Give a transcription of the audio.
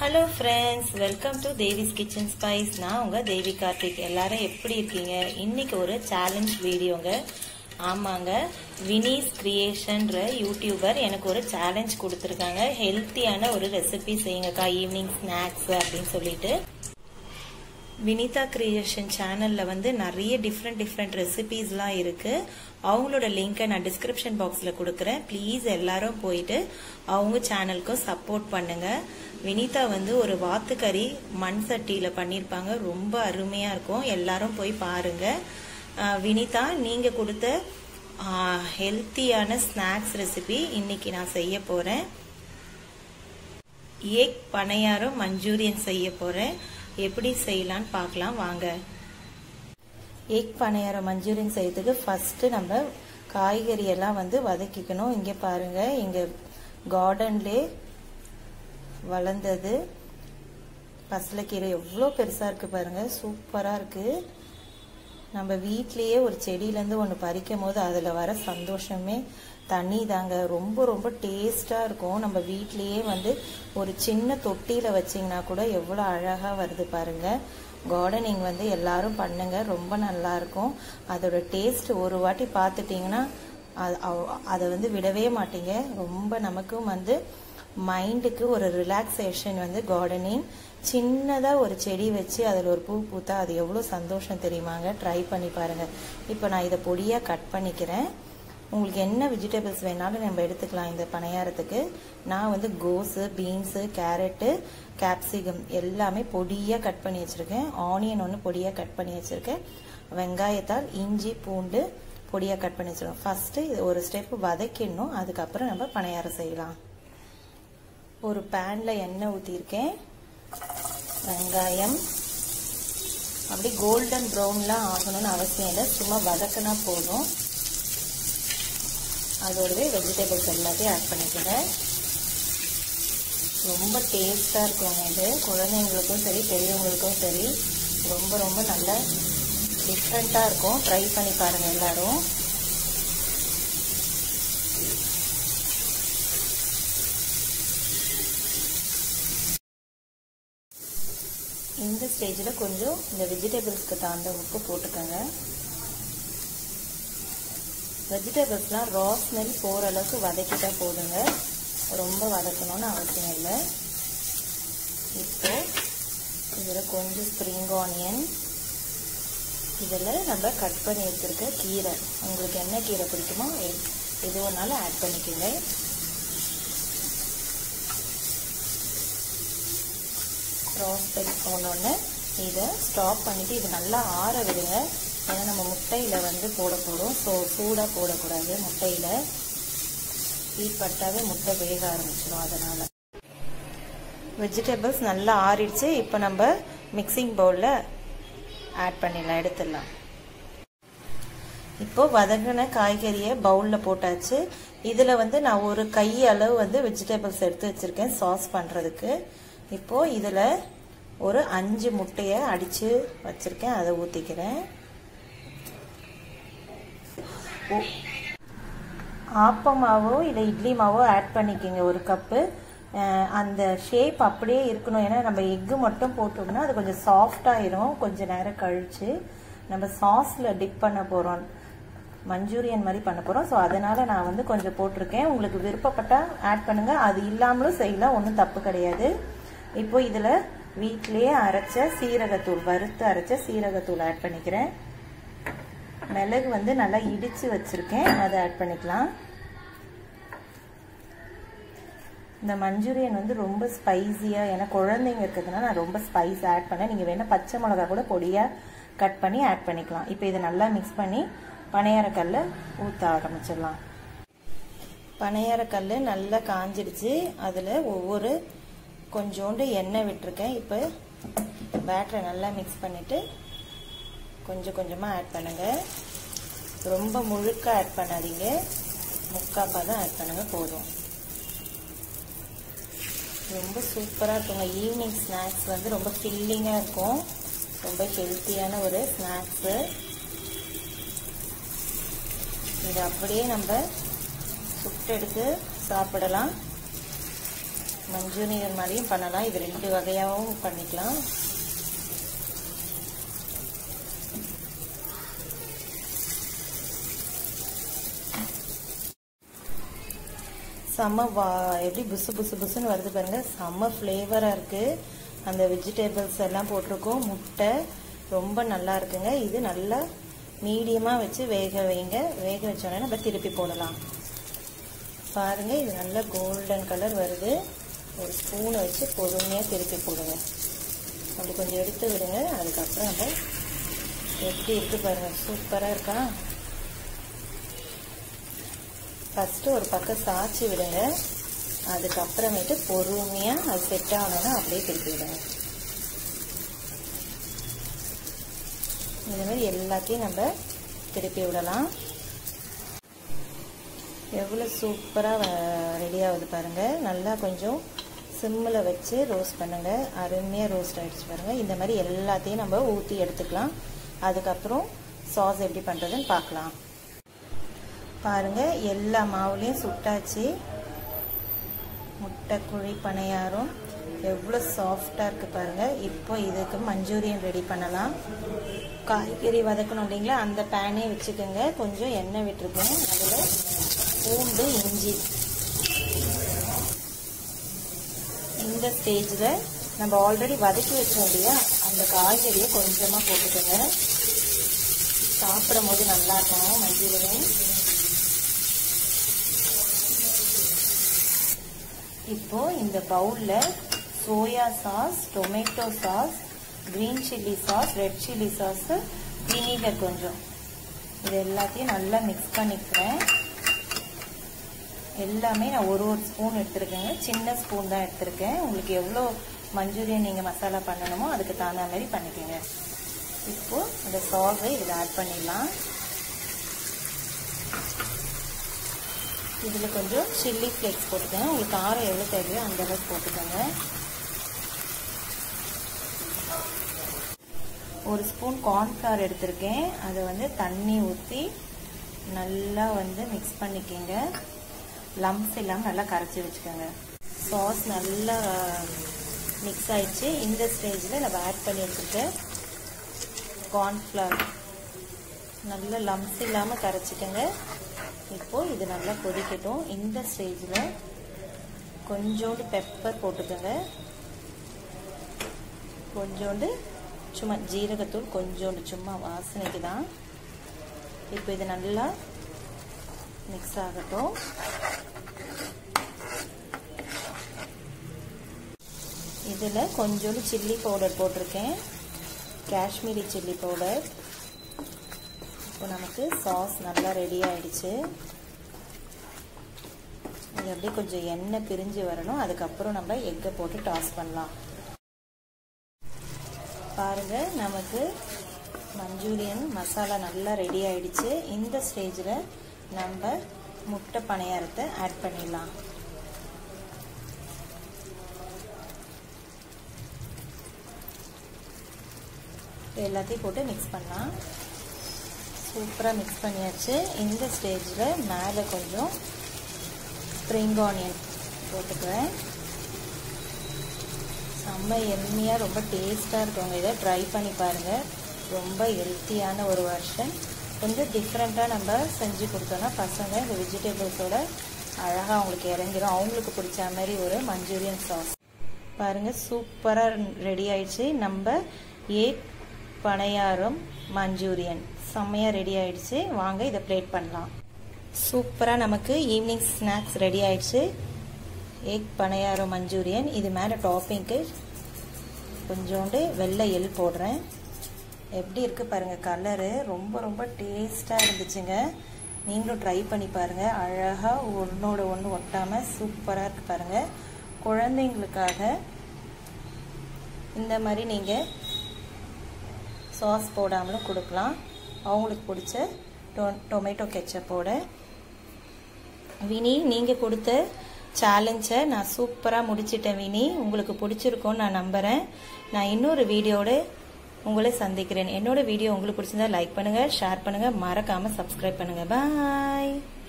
hello friends welcome to Devi's kitchen spice நான் உங்க தேவி கார்த்திக் எல்லாரும் எப்படி இருக்கீங்க இன்னைக்கு ஒரு சேலஞ்ச் வீடியோங்க ஆமாங்க வினீஸ் கிரியேஷன்ற யூடியூபர் எனக்கு ஒரு சேலஞ்ச் கொடுத்துருக்காங்க ஹெல்த்தியான ஒரு ரெசிபி செய்யுங்கக்கா ஈவினிங் ஸ்நாக்ஸ் அப்படின்னு சொல்லிட்டு வினிதா கிரியேஷன் சேனல்ல வந்து நிறைய டிஃப்ரெண்ட் டிஃப்ரெண்ட் ரெசிபீஸ்லாம் இருக்கு அவங்களோட லிங்கை நான் டிஸ்கிரிப்ஷன் பாக்ஸ்ல கொடுக்குறேன் ப்ளீஸ் எல்லாரும் போயிட்டு அவங்க சேனலுக்கும் சப்போர்ட் பண்ணுங்க வினிதா வந்து ஒரு வாத்துக்கறி மண் சட்டியில பண்ணியிருப்பாங்க ரொம்ப அருமையா இருக்கும் எல்லாரும் போய் பாருங்க அஹ் வினிதா நீங்க கொடுத்த ஹெல்த்தியான ஸ்நாக்ஸ் ரெசிபி இன்னைக்கு நான் செய்ய போறேன் எக் பனையாரம் மஞ்சூரியன் செய்ய போறேன் எப்படி செய்யலான்னு பார்க்கலாம் வாங்க எக் பனையாரம் மஞ்சூரியன் செய்யறதுக்கு ஃபர்ஸ்ட் நம்ம காய்கறி எல்லாம் வந்து வதக்கிக்கணும் இங்க பாருங்க இங்க கார்டன்லே வளர்ந்தது பசலைக்கீரை எவ்வளோ பெருசா இருக்கு பாருங்க சூப்பரா இருக்கு நம்ம வீட்லயே ஒரு செடியிலேருந்து ஒன்று பறிக்கும் போது அதில் வர சந்தோஷமே தண்ணி தாங்க ரொம்ப ரொம்ப டேஸ்டாக இருக்கும் நம்ம வீட்லயே வந்து ஒரு சின்ன தொட்டியில் வச்சிங்கன்னா கூட எவ்வளோ அழகாக வருது பாருங்க கார்டனிங் வந்து எல்லாரும் பண்ணுங்க ரொம்ப நல்லா இருக்கும் அதோட டேஸ்ட் ஒரு வாட்டி பார்த்துட்டிங்கன்னா அதை வந்து விடவே மாட்டீங்க ரொம்ப நமக்கும் வந்து மைண்டுக்கு ஒரு ரிலாக்ஸேஷன் வந்து கார்டனிங் சின்னதாக ஒரு செடி வச்சு அதில் ஒரு பூ பூத்தா அது எவ்வளோ சந்தோஷம் தெரியுமாங்க ட்ரை பண்ணி பாருங்கள் இப்போ நான் இதை பொடியாக கட் பண்ணிக்கிறேன் உங்களுக்கு என்ன வெஜிடபிள்ஸ் வேணாலும் நம்ம எடுத்துக்கலாம் இந்த பணியாரத்துக்கு நான் வந்து கோஸு பீன்ஸு கேரட்டு கேப்சிகம் எல்லாமே பொடியாக கட் பண்ணி வச்சுருக்கேன் ஆனியன் ஒன்று பொடியாக கட் பண்ணி வச்சுருக்கேன் வெங்காயத்தால் இஞ்சி பூண்டு பொடியாக கட் பண்ணி வச்சுருக்கோம் ஃபஸ்ட்டு இது ஒரு ஸ்டெப் வதக்கிடணும் அதுக்கப்புறம் நம்ம பணியாரம் செய்யலாம் ஒரு பேனில் எண்ணெய் ஊற்றிருக்கேன் வெங்காயம் அப்படி கோல்டன் ப்ரௌன்லாம் ஆகணும்னு அவசியம் இல்லை சும்மா வதக்கினா போதும் அதோடவே வெஜிடபிள்ஸ் எல்லாத்தையும் ஆட் பண்ணிக்கிறேன் ரொம்ப டேஸ்டாக இருக்குங்க இது குழந்தைங்களுக்கும் சரி பெரியவங்களுக்கும் சரி ரொம்ப ரொம்ப நல்ல டிஃப்ரெண்ட்டாக இருக்கும் ட்ரை பண்ணி பாருங்கள் எல்லாரும் இந்த ஸ்டேஜில் கொஞ்சம் இந்த வெஜிடபிள்ஸ்க்கு தகுந்த உப்பு போட்டுக்கோங்க வெஜிடபிள்ஸ்லாம் ரா ஸ்மெல் போகிற அளவுக்கு வதக்கிட்டா போதுங்க ரொம்ப வதக்கணும்னு அவசியம் இல்லை இப்போ இதில் கொஞ்சம் ஸ்ப்ரிங் ஆனியன் இதில் நம்ம கட் பண்ணி வச்சுருக்க கீரை உங்களுக்கு என்ன கீரை பிடிக்குமோ எது வேணாலும் ஆட் பண்ணிக்கோங்க க்ராஸ் பண்ணி போனோடனே இதை ஸ்டாப் பண்ணிவிட்டு இது நல்லா ஆற விடுங்க ஏன்னா நம்ம முட்டையில் வந்து போட போகிறோம் ஸோ சூடாக போடக்கூடாது முட்டையில் ஹீட் பட்டாவே முட்டை வேக ஆரம்பிச்சிடும் அதனால் வெஜிடபிள்ஸ் நல்லா ஆறிடுச்சு இப்போ நம்ம மிக்சிங் பவுலில் ஆட் பண்ணிடலாம் எடுத்துடலாம் இப்போ வதங்கின காய்கறியை பவுலில் போட்டாச்சு இதில் வந்து நான் ஒரு கை அளவு வந்து வெஜிடபிள்ஸ் எடுத்து வச்சுருக்கேன் சாஸ் பண்ணுறதுக்கு இப்போ இதில் ஒரு அஞ்சு முட்டையை அடித்து வச்சுருக்கேன் அதை ஊற்றிக்கிறேன் ஆப்ப மாவோ இல்லை இட்லி மாவோ ஆட் பண்ணிக்கோங்க ஒரு கப்பு அந்த ஷேப் அப்படியே இருக்கணும் ஏன்னா நம்ம எக்கு மட்டும் போட்டோம்னா அது கொஞ்சம் சாஃப்டாயிரும் கொஞ்சம் நேரம் கழித்து நம்ம சாஸில் டிப் பண்ண போகிறோம் மஞ்சூரியன் மாதிரி பண்ண போகிறோம் ஸோ அதனால் நான் வந்து கொஞ்சம் போட்டிருக்கேன் உங்களுக்கு விருப்பப்பட்டால் ஆட் பண்ணுங்கள் அது இல்லாமலும் செய்யலாம் ஒன்றும் தப்பு கிடையாது இப்போ இதில் வீட்டிலேயே அரைச்ச சீரகத்தூள் வறுத்து அரைச்ச சீரகத்தூள் ஆட் பண்ணிக்கிறேன் மிளகு வந்து நல்லா இடித்து வச்சுருக்கேன் அதை ஆட் பண்ணிக்கலாம் இந்த மஞ்சூரியன் வந்து ரொம்ப ஸ்பைஸியாக ஏன்னா குழந்தைங்க இருக்கிறதுனால நான் ரொம்ப ஸ்பைஸ் ஆட் பண்ணேன் நீங்கள் வேணால் பச்சை மிளகா கூட பொடியாக கட் பண்ணி ஆட் பண்ணிக்கலாம் இப்போ இதை நல்லா மிக்ஸ் பண்ணி பனையாரக்கல்ல ஊற்ற ஆரம்பிச்சிடலாம் பனையாரக்கல் நல்லா காஞ்சிடுச்சு அதில் ஒவ்வொரு கொஞ்சோண்டு எண்ணெய் விட்டுருக்கேன் இப்போ பேட்டரை நல்லா மிக்ஸ் பண்ணிவிட்டு கொஞ்சம் கொஞ்சமாக ஆட் பண்ணுங்கள் ரொம்ப முழுக்க ஆட் பண்ணாதீங்க முக்காப்பாக தான் ஆட் பண்ணுங்கள் போதும் ரொம்ப சூப்பராக இருக்குங்க ஈவினிங் ஸ்நாக்ஸ் வந்து ரொம்ப ஃபில்லிங்காக இருக்கும் ரொம்ப ஹெல்த்தியான ஒரு ஸ்நாக்ஸு இது அப்படியே நம்ம சுட்டெடுத்து சாப்பிடலாம் மஞ்சூரியன் மாதிரியும் பண்ணலாம் இது ரெண்டு வகையாகவும் பண்ணிக்கலாம் செம்ம வா எப்படி புசு புசு புசுன்னு வருது பாருங்க செம்ம ஃப்ளேவராக இருக்குது அந்த வெஜிடபிள்ஸ் எல்லாம் போட்டிருக்கோம் முட்டை ரொம்ப நல்லா இருக்குங்க இது நல்லா மீடியமாக வச்சு வேக வைங்க வேக வச்சோடனே நம்ம திருப்பி போடலாம் பாருங்க இது நல்லா கோல்டன் கலர் வருது ஒரு ஸ்பூனை வச்சு பொறுமையாக திருப்பி போடுங்க அப்படி கொஞ்சம் எடுத்து விடுங்க அதுக்கப்புறம் நம்ம எப்படி இருக்கு பாருங்க சூப்பராக இருக்கா ஃபஸ்ட்டு ஒரு பக்கம் சாய்ச்சி விடுங்க அதுக்கப்புறமேட்டு பொறுமையாக அது செட் ஆகணும்னா அப்படியே திருப்பி விடுங்க இந்த மாதிரி எல்லாத்தையும் நம்ம திருப்பி விடலாம் எவ்வளோ சூப்பராக ரெடி ஆகுது பாருங்கள் நல்லா கொஞ்சம் சிம்மில் வச்சு ரோஸ்ட் பண்ணுங்கள் அருமையாக ரோஸ்ட் ஆகிடுச்சு பாருங்கள் இந்த மாதிரி எல்லாத்தையும் நம்ம ஊற்றி எடுத்துக்கலாம் அதுக்கப்புறம் சாஸ் எப்படி பண்ணுறதுன்னு பார்க்கலாம் பாருங்கள் எல்லா மாவுலேயும் சுட்டாச்சு முட்டை குழி பணியாரம் எவ்வளோ சாஃப்டாக இருக்குது பாருங்கள் இப்போ இதுக்கு மஞ்சூரியன் ரெடி பண்ணலாம் காய்கறி வதக்கணும் இல்லைங்களா அந்த பேனே வச்சுக்கோங்க கொஞ்சம் எண்ணெய் விட்டுருக்கேன் அதில் பூண்டு இஞ்சி இந்த ஸ்டேஜில் நம்ம ஆல்ரெடி வதக்கி வச்சோம் இல்லையா அந்த காய்கறியை கொஞ்சமாக போட்டுக்கோங்க சாப்பிடும் போது நல்லா இருக்கும் மஞ்சூரியன் இப்போ இந்த பவுலில் soya sauce tomato sauce green chilli sauce red chilli sauce vinegar கொஞ்சம் இது எல்லாத்தையும் நல்லா மிக்ஸ் பண்ணிக்கிறேன் எல்லாமே நான் ஒரு ஒரு ஸ்பூன் எடுத்திருக்கேங்க சின்ன ஸ்பூன் தான் எடுத்திருக்கேன் உங்களுக்கு எவ்வளோ மஞ்சூரியன் நீங்கள் மசாலா பண்ணணுமோ அதுக்கு தகுந்த மாதிரி பண்ணிக்கோங்க இப்போ இந்த சாஸை இதில் ஆட் பண்ணிடலாம் இதில் கொஞ்சம் சில்லி ஃப்ளேக்ஸ் போட்டுக்கோங்க உங்களுக்கு காரம் எவ்வளோ தேவையோ அந்த அளவுக்கு போட்டுக்கோங்க ஒரு ஸ்பூன் கார்ன்ஃப்ளவர் எடுத்திருக்கேன் அதை வந்து தண்ணி ஊற்றி நல்லா வந்து மிக்ஸ் பண்ணிக்கோங்க லம்ஸ் இல்லாமல் நல்லா கரைச்சி வச்சுக்கோங்க சாஸ் நல்லா மிக்ஸ் ஆயிடுச்சு இந்த ஸ்டேஜில் நம்ம ஆட் பண்ணி வச்சுருக்க கார்ன்ஃப்ளவர் நல்லா லம்ஸ் இல்லாமல் கரைச்சிக்கோங்க இப்போது இது நல்லா கொதிக்கட்டும் இந்த ஸ்டேஜில் கொஞ்சோண்டு பெப்பர் போட்டுக்கோங்க கொஞ்சோண்டு சும்மா ஜீரகத்தூள் கொஞ்சோண்டு சும்மா வாசனைக்கு தான் இப்போ இது நல்லா மிக்ஸ் ஆகட்டும் இதில் கொஞ்சோண்டு சில்லி பவுடர் போட்டிருக்கேன் காஷ்மீரி சில்லி பவுடர் இப்போ நமக்கு சாஸ் நல்லா ரெடி ஆயிடுச்சு இது அப்படியே கொஞ்சம் எண்ணெய் பிரிஞ்சு வரணும் அதுக்கப்புறம் நம்ம எக்கை போட்டு டாஸ் பண்ணலாம் பாருங்க நமக்கு மஞ்சூரியன் மசாலா நல்லா ரெடி ஆயிடுச்சு இந்த ஸ்டேஜில் நம்ம முட்டை பணியாரத்தை ஆட் பண்ணிடலாம் எல்லாத்தையும் போட்டு மிக்ஸ் பண்ணலாம் சூப்பராக மிக்ஸ் பண்ணியாச்சு இந்த ஸ்டேஜில் மேலே கொஞ்சம் ஸ்ப்ரிங் ஆனியன் போட்டுக்கிறேன் செம்ம எம்மியாக ரொம்ப டேஸ்ட்டாக இருக்கவங்க இதை ட்ரை பண்ணி பாருங்கள் ரொம்ப ஹெல்த்தியான ஒரு வருஷன் கொஞ்சம் டிஃப்ரெண்ட்டாக நம்ம செஞ்சு கொடுத்தோன்னா பசங்க இந்த வெஜிடபிள்ஸோட அழகாக அவங்களுக்கு இறங்கிடும் அவங்களுக்கு பிடிச்ச மாதிரி ஒரு மஞ்சூரியன் சாஸ் பாருங்கள் சூப்பராக ரெடி ஆயிடுச்சு நம்ம ஏக் பனையாரம் மஞ்சூரியன் செம்மையாக ரெடி ஆயிடுச்சு வாங்க இதை பிளேட் பண்ணலாம் சூப்பராக நமக்கு ஈவினிங் ஸ்நாக்ஸ் ரெடி ஆயிடுச்சு எக் பனையாரம் மஞ்சூரியன் இது மேலே டாப்பிங்க்கு கொஞ்சோண்டு வெள்ளை எள் போடுறேன் எப்படி இருக்குது பாருங்கள் கலரு ரொம்ப ரொம்ப டேஸ்ட்டாக இருந்துச்சுங்க நீங்களும் ட்ரை பண்ணி பாருங்கள் அழகாக ஒன்றோட ஒன்று ஒட்டாமல் சூப்பராக இருக்குது பாருங்கள் குழந்தைங்களுக்காக இந்த மாதிரி நீங்கள் சாஸ் போடாமலும் கொடுக்கலாம் அவங்களுக்கு பிடிச்ச டொ டொமேட்டோ கெச்சப்போட வினி நீங்கள் கொடுத்த சேலஞ்சை நான் சூப்பராக முடிச்சிட்டேன் வினி உங்களுக்கு பிடிச்சிருக்கோன்னு நான் நம்புகிறேன் நான் இன்னொரு வீடியோட உங்களை சந்திக்கிறேன் என்னோட வீடியோ உங்களுக்கு பிடிச்சிருந்தா லைக் பண்ணுங்கள் ஷேர் பண்ணுங்கள் மறக்காமல் சப்ஸ்கிரைப் பண்ணுங்கள் பாய்